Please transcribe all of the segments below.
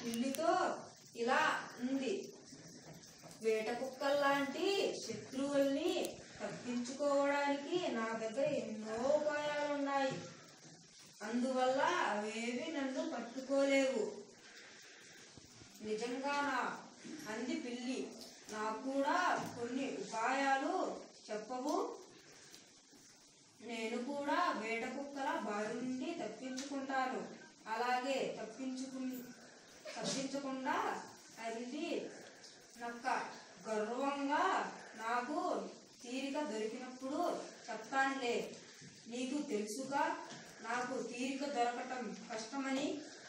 పిల్లితో ఇలా ఉంది వేట కుక్కల్లాంటి శత్రువుల్ని తప్పించుకోవడానికి నా దగ్గర ఎన్నో ఉపాయాలు ఉన్నాయి అందువల్ల అవేవి నన్ను పట్టుకోలేవు నిజంగానా అంది పిల్లి నాకు కూడా కొన్ని ఉపాయాలు చెప్పవు నేను కూడా వేట కుక్కల బారి నుండి తప్పించుకుంటాను అలాగే తప్పించుకు తప్పించకుండా అంది నక్క గర్వంగా నాకు తీరిక దొరికినప్పుడు చెప్తానులే నీకు తెలుసుగా నాకు తీరిక దొరకటం కష్టమని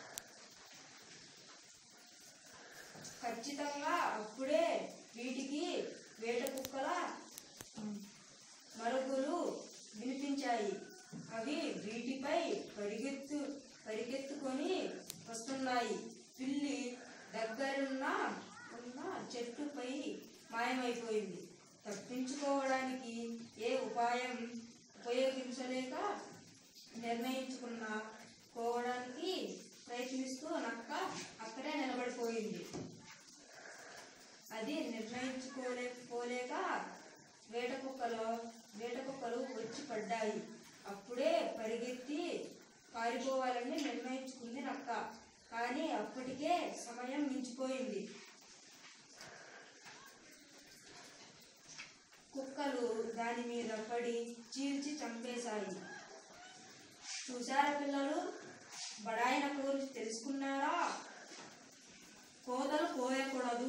ఖచ్చితంగా అప్పుడే వీటికి వేట కుక్కల మరుగులు వినిపించాయి అవి వీటిపై పరిగెత్తు పరిగెత్తుకొని వస్తున్నాయి పిల్లి దగ్గరున్న ఉన్న చెట్టుపై మాయమైపోయింది తప్పించుకోవడానికి ఏ ఉపాయం ఉపయోగించలేక నిర్ణయించుకున్న కోవడానికి ప్రయత్నిస్తూ నక్క అక్కడే నిలబడిపోయింది అది నిర్ణయించుకోలేకపోలేక వేట కుక్కలో వేట కుక్కలు వచ్చి పడ్డాయి అప్పుడే పరిగెత్తి పారిపోవాలని నిర్ణయించుకుంది నక్క కానీ అప్పటికే సమయం మించిపోయింది కుక్కలు దాని మీద పడి చీల్చి చంపేశాయి చూసారా పిల్లలు బడాయిన గురించి తెలుసుకున్నారా కోతలు కోయకూడదు